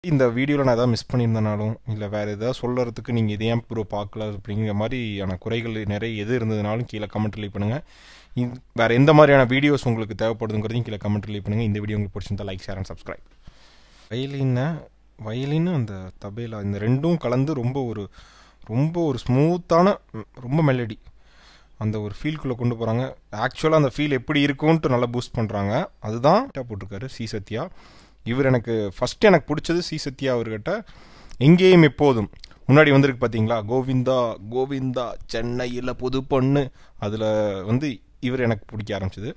இந்த வீடியோவில் நான் எதாவது மிஸ் பண்ணியிருந்தனாலும் இல்லை வேறு எதாவது சொல்கிறதுக்கு நீங்கள் இதை ஏன் ப்ரோ பார்க்கல அப்படிங்கிற மாதிரியான குறைகள் நிறைய எது இருந்ததுனாலும் கீழே கமெண்ட் லீவ் பண்ணுங்கள் இது வேறு எந்த மாதிரியான வீடியோஸ் உங்களுக்கு தேவைப்படுதுங்கிறதையும் கீழே கமெண்ட் லீவ் பண்ணுங்கள் இந்த வீடியோ உங்களுக்கு பிடிச்சிருந்தா லைக் ஷேர் அண்ட் சப்ஸ்கிரைப் வயலினை வயலின் அந்த தபேலா இந்த ரெண்டும் கலந்து ரொம்ப ஒரு ரொம்ப ஒரு ஸ்மூத்தான ம், ரொம்ப மெலடி அந்த ஒரு ஃபீல்குள்ளே கொண்டு போகிறாங்க ஆக்சுவலாக அந்த ஃபீல் எப்படி இருக்கும்ன்ட்டு நல்லா பூஸ்ட் பண்ணுறாங்க அதுதான் போட்டிருக்காரு சி சத்யா இவர் எனக்கு ஃபஸ்ட்டு எனக்கு பிடிச்சது சி சத்யா அவர்கிட்ட எங்கேயும் எப்போதும் முன்னாடி வந்திருக்கு பார்த்தீங்களா கோவிந்தா கோவிந்தா சென்னையில் புது பொண்ணு அதில் வந்து இவர் எனக்கு பிடிக்க ஆரம்பிச்சது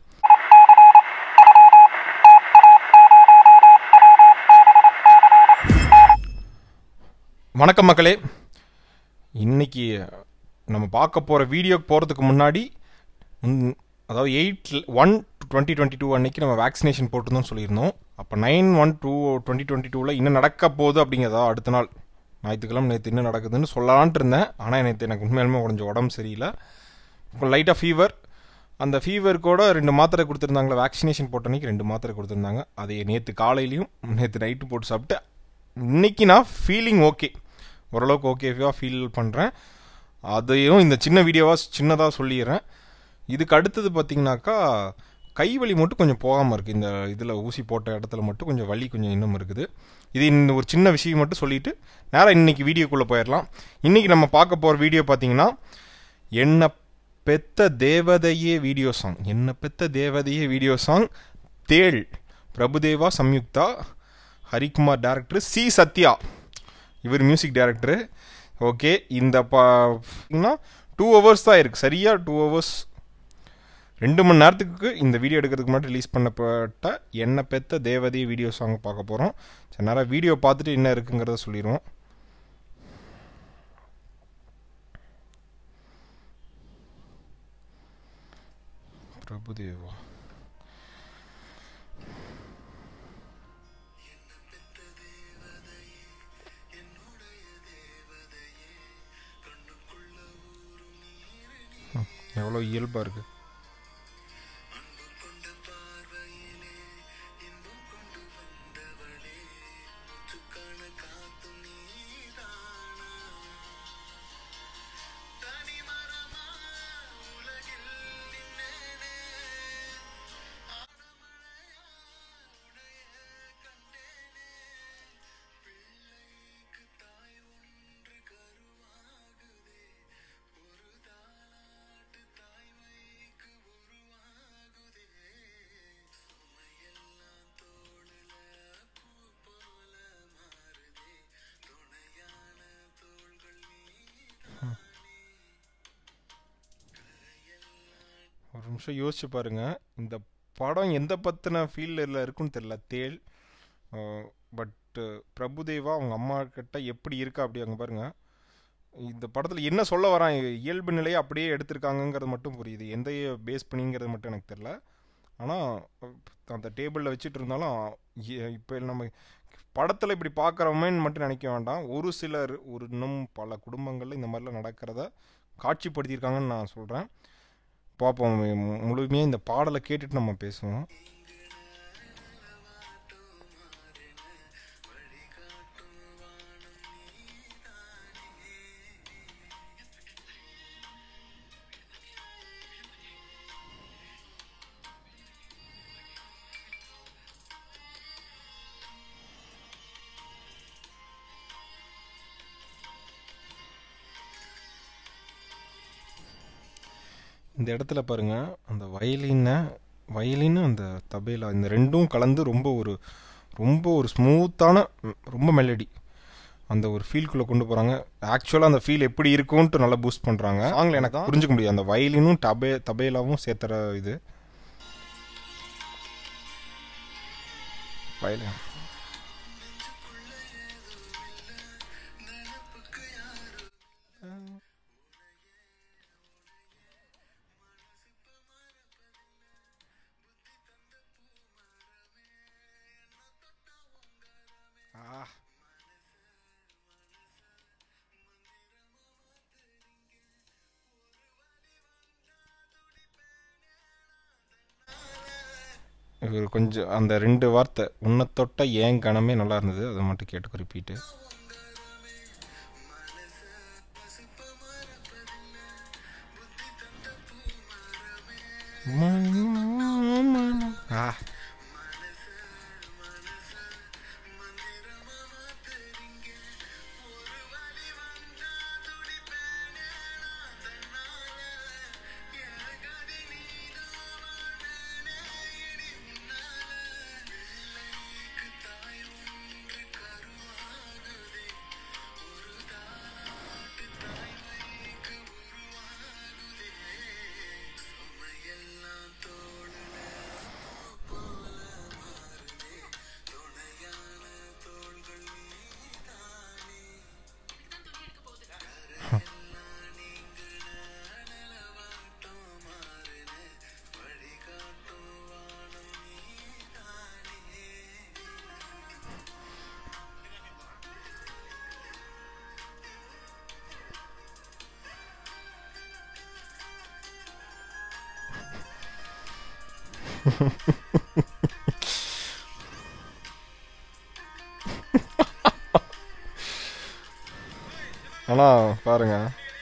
வணக்கம் மக்களே இன்னைக்கு நம்ம பார்க்க போகிற வீடியோக்கு போகிறதுக்கு முன்னாடி ம், அதாவது eight one twenty twenty two அன்னைக்கு நம்ம வேக்சினேஷன் போட்டிருந்தோம்னு சொல்லியிருந்தோம் அப்போ nine one two twenty twenty டூவில் இன்னும் நடக்க போகுது அப்படிங்கிறதா அடுத்த நாள் ஞாயிற்றுக்கிழமை நேற்று என்ன நடக்குதுன்னு சொல்லலான்ட்டு இருந்தேன் ஆனால் நேற்று எனக்கு உண்மையாலுமே கொஞ்சம் உடம்பு சரியில்லை லைட்டாக ஃபீவர் அந்த ஃபீவருக்கோட ரெண்டு மாத்திரை கொடுத்துருந்தாங்களே வேக்சினேஷன் போட்ட அன்னைக்கு ரெண்டு மாத்திரை கொடுத்துருந்தாங்க அதை நேற்று காலையிலையும் நேற்று நைட்டு போட்டு சாப்பிட்டு இன்னைக்கு நான் ஃபீலிங் ஓகே ஓரளவுக்கு ஓகேவாக ஃபீல் பண்ணுறேன் அதையும் இந்த சின்ன வீடியோவாக சின்னதாக சொல்லிடுறேன் இதுக்கு அடுத்தது பார்த்தீங்கன்னாக்கா கை வலி மட்டும் கொஞ்சம் போகாமல் இருக்குது இந்த இதில் ஊசி போட்ட இடத்துல மட்டும் கொஞ்சம் வலி கொஞ்சம் இன்னும் இருக்குது இது இந்த ஒரு சின்ன விஷயம் மட்டும் சொல்லிட்டு நேராக இன்னைக்கு வீடியோக்குள்ளே போயிடலாம் இன்றைக்கி நம்ம பார்க்க போகிற வீடியோ பார்த்தீங்கன்னா என்ன பெத்த தேவதையே வீடியோ சாங் என்ன பெத்த தேவதையே video song Thel Prabhudeva Samyuktha Harikumar director C Sathya இவர் மியூசிக் டைரக்டரு ஓகே இந்த பார்த்தீங்கன்னா டூ ஹவர்ஸ் தான் இருக்குது சரியாக டூ ஹவர்ஸ் ரெண்டு மணி நேரத்துக்கு இந்த வீடியோ எடுக்கிறதுக்கு முன்னாடி ரிலீஸ் பண்ணப்பட்ட என்ன பெத்த தேவதை வீடியோ சாங் பார்க்க போகிறோம் சரி நேரம் வீடியோ பார்த்துட்டு என்ன இருக்குங்கிறத சொல்லிடுவோம் பிரபுதேவா எவ்வளோ இயல்பாக இருக்குது ஒரு நிமிஷம் யோசிச்சு பாருங்க இந்த படம் எந்த பற்றின ஃபீல்டில் இருக்குன்னு தெரியல தேள் பட் பிரபுதேவா அவங்க அம்மா கிட்ட எப்படி இருக்கா அப்படி அங்கே பாருங்க இந்த படத்தில் என்ன சொல்ல வரான் இயல்பு நிலையை அப்படியே எடுத்திருக்காங்கங்கிறது மட்டும் புரியுது எந்த பேஸ் பண்ணிங்கிறது மட்டும் எனக்கு தெரில ஆனால் அந்த டேபிளில் வச்சுட்டு இருந்தாலும் இப்போ நம்ம படத்தில் இப்படி பார்க்குறோமேன்னு மட்டும் நினைக்க வேண்டாம் ஒரு சிலர் ஒரு இன்னும் பல குடும்பங்களில் இந்த மாதிரிலாம் நடக்கிறத காட்சிப்படுத்தியிருக்காங்கன்னு நான் சொல்கிறேன் பார்ப்போம் மு- முழுமையாக இந்த பாடலை கேட்டுட்டு நம்ம பேசுவோம் இந்த இடத்துல பாருங்க அந்த வயலினை வயலின் அந்த தபேலா இந்த ரெண்டும் கலந்து ரொம்ப ஒரு ரொம்ப ஒரு ஸ்மூத்தான ம், ரொம்ப மெலடி அந்த ஒரு ஃபீல்குள்ளே கொண்டு போகிறாங்க ஆக்சுவலாக அந்த ஃபீல் எப்படி இருக்கும்ன்ட்டு நல்லா பூஸ்ட் பண்ணுறாங்க சாங்கில் எனக்கு புரிஞ்சுக்க முடியும் அந்த வயலினும் தபே தபேலாவும் சேர்த்துற இது வயலின் ஆ இவர் கொஞ்சம் அந்த ரெண்டு வார்த்தை உன்னை தொட்ட ஏன் கணமே நல்லா இருந்தது அதை மட்டும் கேட்டு ரிப்பீட்டு ஆ ஆனா பாருங்க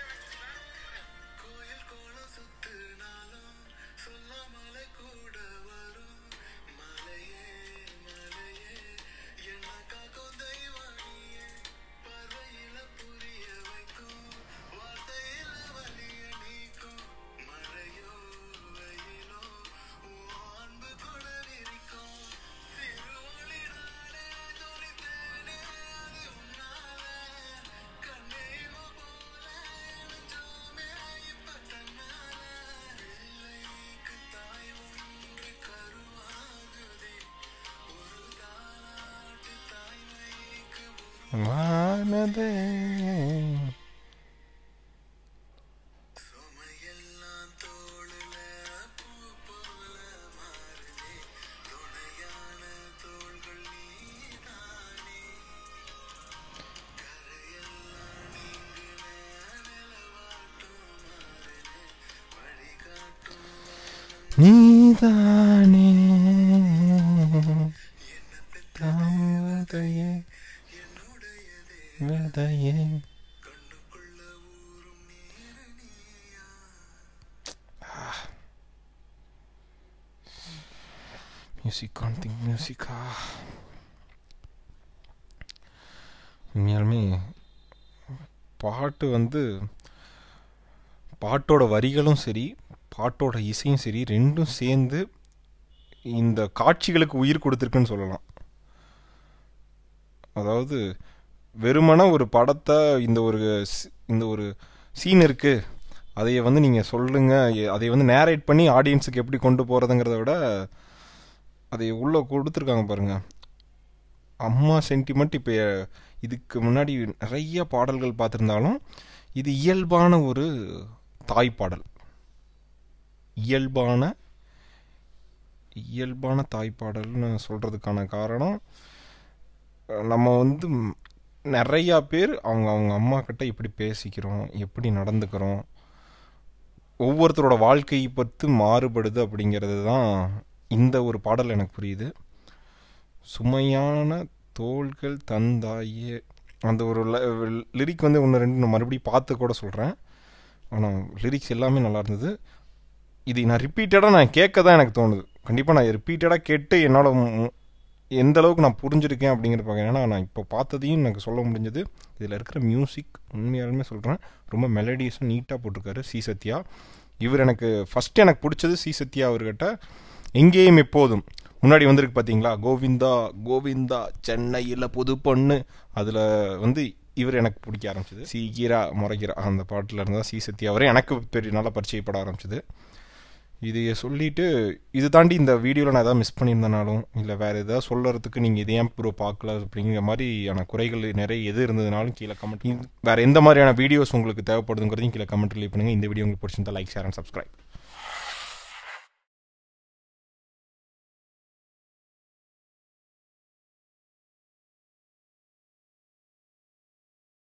வானதே நீதானே தாமதையே விதையே மியூசிக் கான் திங்க் மியூசிக்கா உண்மையாலுமே பாட்டு வந்து பாட்டோட வரிகளும் சரி பாட்டோட இசையும் சரி ரெண்டும் சேர்ந்து இந்த காட்சிகளுக்கு உயிர் கொடுத்துருக்குன்னு சொல்லலாம் அதாவது வெறுமன ஒரு படத்தை இந்த ஒரு ஸ்- இந்த ஒரு சீன் இருக்குது அதை வந்து நீங்கள் சொல்லுங்கள் அதை வந்து நேரேட் பண்ணி ஆடியன்ஸுக்கு எப்படி கொண்டு போகிறதுங்கிறத விட அதை உள்ளே கொடுத்துருக்காங்க பாருங்க அம்மா சென்டிமெண்ட் இப்போ இதுக்கு முன்னாடி நிறைய பாடல்கள் பார்த்துருந்தாலும் இது இயல்பான ஒரு தாய் பாடல் இயல்பான இயல்பான தாய் பாடல்னு சொல்கிறதுக்கான காரணம் அஹ் நம்ம வந்து ம், நிறையா பேர் அவங்க அவங்க அம்மா கிட்ட எப்படி பேசிக்கிறோம் எப்படி நடந்துக்கிறோம் ஒவ்வொருத்தரோட வாழ்க்கையை பற்றி மாறுபடுது அப்படிங்கிறது தான் இந்த ஒரு பாடல் எனக்கு புரியுது சுமையான தோள்கள் தந்தாயே அந்த ஒரு லிரிக் வந்து ஒன்று ரெண்டு நான் மறுபடியும் பார்த்து கூட சொல்கிறேன் ஆனால் லிரிக்ஸ் எல்லாமே நல்லா இருந்தது இது நான் ரிப்பீட்டடாக நான் கேட்க தான் எனக்கு தோணுது கண்டிப்பாக நான் ரிப்பீட்டடாக கேட்டு என்னால் எந்த அளவுக்கு நான் புரிஞ்சிருக்கேன் அப்படிங்கிற பார்க்க ஏன்னா நான் இப்போ பார்த்ததையும் எனக்கு சொல்ல முடிஞ்சது இதில் இருக்கிற மியூசிக் உண்மையாலுமே சொல்கிறேன் ரொம்ப மெலடியஸும் நீட்டாக போட்டிருக்காரு சி சத்யா இவர் எனக்கு ஃபஸ்ட்டு எனக்கு பிடிச்சது சி சத்யா அவர்கிட்ட எங்கேயும் எப்போதும் முன்னாடி வந்திருக்கு பார்த்தீங்களா கோவிந்தா கோவிந்தா சென்னையில் புது பொண்ணு அதில் வந்து இவர் எனக்கு பிடிக்க ஆரம்பிச்சது சீக்கிரா முறைக்கிறா அந்த பாட்டில் இருந்தால் சி சத்யா அவரே எனக்கு பெரிய நல்லா பரிச்சயப்பட ஆரம்பிச்சது இது சொல்லிட்டு இது தாண்டி இந்த வீடியோவில் நான் எதாவது மிஸ் பண்ணியிருந்தனாலும் இல்லை வேறு எதாவது சொல்கிறதுக்கு நீங்கள் இதே ஏன் ப்ரோ பார்க்கல அப்படிங்கிற மாதிரியான குறைகள் நிறைய எது இருந்ததுனாலும் கீழே கமெண்ட் வேறு எந்த மாதிரியான வீடியோஸ் உங்களுக்கு தேவைப்படுதுங்கிறதையும் கீழே கமெண்ட் ரிலீவ் பண்ணுங்கள் இந்த வீடியோ உங்களுக்கு பிடிச்சிருந்தா லைக் ஷேர் அண்ட் சப்ஸ்கிரைப்